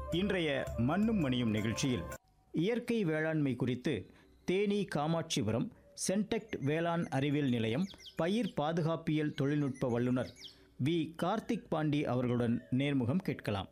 இன்றைய மண்ணும் மணியும் நிகழ்ச்சியில் இயற்கை வேளாண்மை குறித்து தேனி காமாட்சிபுரம் சென்டெக்ட் வேளாண் அறிவியல் நிலையம் பயிர் பாதுகாப்பியல் தொழில்நுட்ப வல்லுநர் வி கார்த்திக் பாண்டி அவர்களுடன் நேர்முகம் கேட்கலாம்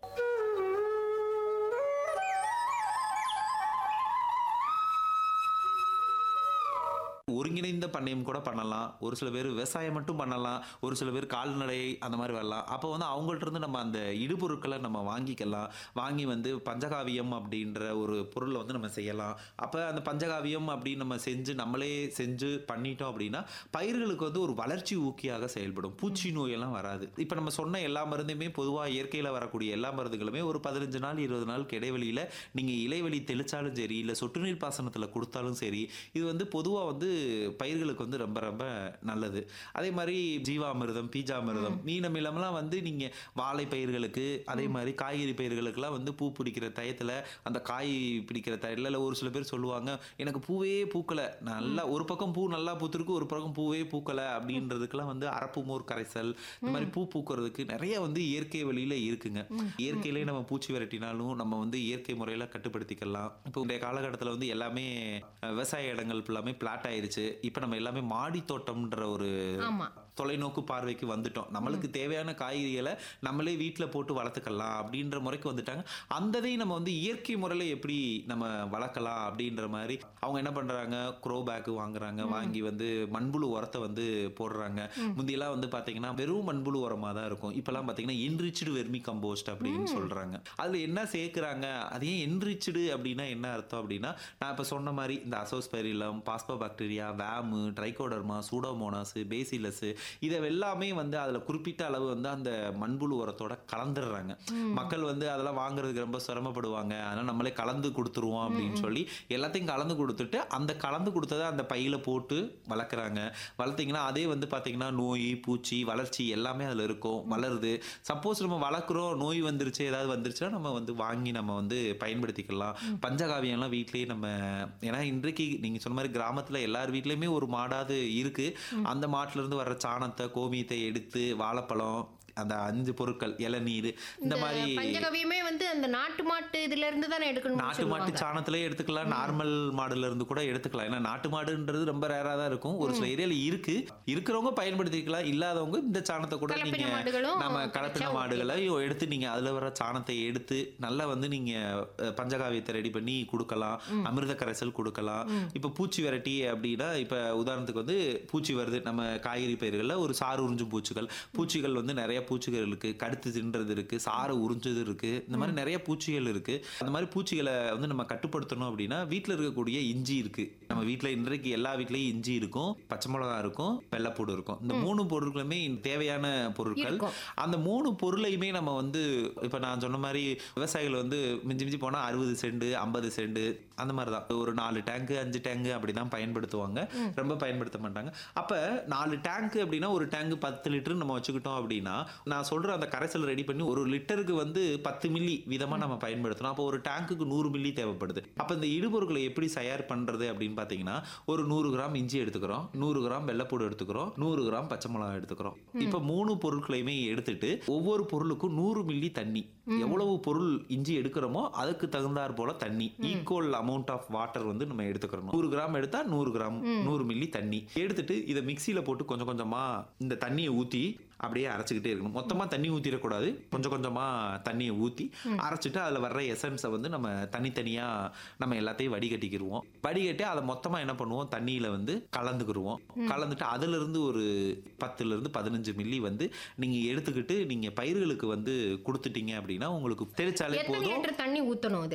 ஒருங்கிணைந்த பண்ணையம் கூட பண்ணலாம் ஒரு சில பேர் விவசாயம் மட்டும் பண்ணலாம் ஒரு சில பேர் கால்நடை அந்த மாதிரி வரலாம் அப்போ வந்து அவங்கள்ட்ட இருந்து நம்ம அந்த இடுபொருட்களை நம்ம வாங்கிக்கலாம் வாங்கி வந்து பஞ்சகாவியம் அப்படின்ற ஒரு பொருளை வந்து நம்ம செய்யலாம் அப்போ அந்த பஞ்சகாவியம் அப்படின்னு நம்ம செஞ்சு நம்மளே செஞ்சு பண்ணிட்டோம் அப்படின்னா பயிர்களுக்கு வந்து ஒரு வளர்ச்சி ஊக்கியாக செயல்படும் பூச்சி நோயெல்லாம் வராது இப்போ நம்ம சொன்ன எல்லா மருந்துமே பொதுவாக இயற்கையில் வரக்கூடிய எல்லா மருந்துகளுமே ஒரு பதினஞ்சு நாள் இருபது நாளுக்கு இடைவெளியில் நீங்கள் இலைவெளி தெளிச்சாலும் சரி இல்லை சொட்டு நீர் பாசனத்தில் கொடுத்தாலும் சரி இது வந்து பொதுவாக வந்து பயிர்களுக்கு வந்து ரொம்ப ரொம்ப நல்லது அதே மாதிரி ஜீவாமிர்தம் பீஜாமிர்தம் மீனமிலம்லாம் வந்து நீங்கள் வாழை பயிர்களுக்கு அதே மாதிரி காய்கறி பயிர்களுக்கெல்லாம் வந்து பூ பிடிக்கிற டயத்தில் அந்த காய் பிடிக்கிற டயத்தில் இல்லை ஒரு சில பேர் சொல்லுவாங்க எனக்கு பூவே பூக்கலை நல்லா ஒரு பக்கம் பூ நல்லா பூத்திருக்கு ஒரு பக்கம் பூவே பூக்கலை அப்படின்றதுக்கெல்லாம் வந்து அரப்பு மோர் கரைசல் இந்த மாதிரி பூ பூக்கிறதுக்கு நிறைய வந்து இயற்கை வழியில் இருக்குங்க இயற்கையிலே நம்ம பூச்சி விரட்டினாலும் நம்ம வந்து இயற்கை முறையில் கட்டுப்படுத்திக்கலாம் இப்போ இன்றைய காலகட்டத்தில் வந்து எல்லாமே அஹ், விவசாய இடங்கள் எல்லாமே பிளாட் ஆயிருச்சு இப்போ நம்ம எல்லாமே மாடி தோட்டம்ன்ற ஒரு ஆமா தொலைநோக்கு பார்வைக்கு வந்துட்டோம் நம்மளுக்கு தேவையான காய்கறிகளை நம்மளே வீட்டில் போட்டு வளர்த்துக்கலாம் அப்படின்ற முறைக்கு வந்துட்டாங்க அந்ததையும் நம்ம வந்து இயற்கை முறையில் எப்படி நம்ம வளர்க்கலாம் அப்படின்ற மாதிரி அவங்க என்ன பண்ணுறாங்க க்ரோ பேக்கு வாங்குறாங்க வாங்கி வந்து மண்புழு உரத்தை வந்து போடுறாங்க முந்தியெல்லாம் வந்து பார்த்தீங்கன்னா வெறும் மண்புழு உரமாக தான் இருக்கும் இப்போல்லாம் பார்த்தீங்கன்னா என்ரிச்சுடு வெர்மி கம்போஸ்ட் அப்படின்னு சொல்கிறாங்க அதில் என்ன சேர்க்குறாங்க அது ஏன் என்ரிச்சுடு அப்படின்னா என்ன அர்த்தம் அப்படின்னா நான் இப்போ சொன்ன மாதிரி இந்த அசோஸ்பெரிலம் பாஸ்போ பாக்டீரியா வேமு ட்ரைகோடர்மா சூடோமோனாஸ் பேசிலஸ் இதை எல்லாமே வந்து அதில் குறிப்பிட்ட அளவு வந்து அந்த மண்புழு உரத்தோட கலந்துடுறாங்க மக்கள் வந்து அதெல்லாம் வாங்குறதுக்கு ரொம்ப சிரமப்படுவாங்க அதனால் நம்மளே கலந்து கொடுத்துருவோம் அப்படின்னு சொல்லி எல்லாத்தையும் கலந்து கொடுத்துட்டு அந்த கலந்து கொடுத்ததை அந்த பையில போட்டு வளர்க்குறாங்க வளர்த்தீங்கன்னா அதே வந்து பார்த்தீங்கன்னா நோய் பூச்சி வளர்ச்சி எல்லாமே அதில் இருக்கும் வளருது சப்போஸ் நம்ம வளர்க்குறோம் நோய் வந்துருச்சு ஏதாவது வந்துருச்சுன்னா நம்ம வந்து வாங்கி நம்ம வந்து பயன்படுத்திக்கலாம் பஞ்சகாவியம்லாம் வீட்லயே நம்ம ஏன்னா இன்றைக்கு நீங்கள் சொன்ன மாதிரி கிராமத்தில் எல்லார் வீட்லேயுமே ஒரு மாடாவது இருக்கு அந்த மாட்டுல இருந்து வர்ற சாணத்தை கோமியத்தை எடுத்து வாழைப்பழம் அந்த அஞ்சு பொருட்கள் இளநீர் இந்த மாதிரி பஞ்சகவியமே வந்து அந்த நாட்டு மாட்டு இதுல இருந்து தானே எடுக்கணும் நாட்டு மாட்டு சாணத்திலே எடுத்துக்கலாம் நார்மல் மாடுல இருந்து கூட எடுத்துக்கலாம் ஏன்னா நாட்டு மாடுன்றது ரொம்ப ரேரா தான் இருக்கும் ஒரு சில ஏரியால இருக்கு இருக்கிறவங்க பயன்படுத்திக்கலாம் இல்லாதவங்க இந்த சாணத்தை கூட கலப்பின நீங்க மாடுகளும் நம்ம கிடைச்சா கலப்பின okay. மாடுகளை எடுத்து நீங்க அதுல வர சாணத்தை எடுத்து நல்லா வந்து நீங்க அஹ், பஞ்சகாவியத்தை ரெடி பண்ணி கொடுக்கலாம் அமிர்த கரைசல் கொடுக்கலாம் இப்ப பூச்சி விரட்டி அப்படின்னா இப்ப உதாரணத்துக்கு வந்து பூச்சி வருது நம்ம காய்கறி பயிர்கள்ல ஒரு சாறு உறிஞ்சும் பூச்சிகள் பூச்சிகள் வந்து நிறைய பூச்சிகள் இருக்கு கடுத்து தின்றது இருக்கு சாறு உறிஞ்சது இருக்கு இந்த மாதிரி நிறைய பூச்சிகள் இருக்கு அந்த மாதிரி பூச்சிகளை வந்து நம்ம கட்டுப்படுத்தணும் அப்படின்னா வீட்ல இருக்கக்கூடிய இஞ்சி இருக்கு நம்ம வீட்ல இன்றைக்கு எல்லா வீட்லயும் இஞ்சி இருக்கும் பச்சை மிளகா இருக்கும் வெள்ளைப்பூடு இருக்கும் இந்த மூணு பொருட்களுமே தேவையான பொருட்கள் இருக்கும். அந்த மூணு பொருளையுமே நம்ம வந்து இப்போ நான் சொன்ன மாதிரி விவசாயிகள் வந்து மிஞ்சி மிஞ்சி போனால் அறுபது செண்டு ஐம்பது செண்டு அந்த மாதிரி தான் ஒரு நாலு டேங்கு அஞ்சு டேங்கு அப்படி தான் பயன்படுத்துவாங்க ரொம்ப பயன்படுத்த மாட்டாங்க அப்போ நாலு டேங்க் அப்படின்னா ஒரு டேங்கு பத்து லிட்டர் நம்ம வச்சுக்கிட்டோம் அப்படின்னா நான் சொல்கிற அந்த கரைசல் ரெடி பண்ணி ஒரு லிட்டருக்கு வந்து பத்து மில்லி விதமாக நம்ம பயன்படுத்தணும் அப்போ ஒரு டேங்க்குக்கு நூறு மில்லி தேவைப்படுது அப்போ இந்த இடுபொருட்களை எப்படி தயார் பண்ணுறது அப்படின்னு பார்த்தீங்கன்னா ஒரு நூறு கிராம் இஞ்சி எடுத்துக்கிறோம் நூறு கிராம் வெள்ளைப்பூடு எடுத்துக்கிறோம் நூறு கிராம் பச்சை மிளகா எடுத்துக்கிறோம் இப்போ மூணு பொருட்களையுமே எடுத்துட்டு ஒவ்வொரு பொருளுக்கும் நூறு மில்லி தண்ணி எவ்வளவு பொருள் இஞ்சி எடுக்கிறோமோ அதுக்கு தகுந்தாற் போல தண்ணி ஈக்குவல் அமௌண்ட் ஆஃப் வாட்டர் வந்து நம்ம எடுத்துக்கிறோம் நூறு கிராம் எடுத்தா நூறு கிராம் நூறு மில்லி தண்ணி எடுத்துட்டு இதை மிக்சியில போட்டு கொஞ்சம் கொஞ்சமா இந்த தண்ணியை ஊத்தி அப்படியே அரைச்சிக்கிட்டே இருக்கணும் மொத்தமா தண்ணி ஊத்திடக்கூடாது கொஞ்சம் கொஞ்சமா தண்ணியை ஊத்தி அரைச்சிட்டு அதுல வர்ற எசன்ஸை வந்து நம்ம தனித்தனியா நம்ம எல்லாத்தையும் வடிகட்டிக்கிருவோம் வடிகட்டி அதை மொத்தமா என்ன பண்ணுவோம் தண்ணியில வந்து கலந்துக்கிருவோம் கலந்துட்டு அதுல இருந்து ஒரு பத்துல இருந்து பதினஞ்சு மில்லி வந்து நீங்க எடுத்துக்கிட்டு நீங்க பயிர்களுக்கு வந்து கொடுத்துட்டீங்க அப்படின்னா உங்களுக்கு தெளிச்சாலே எத்தனை போதும் லிட்டர் தண்ணி ஊத்தணும்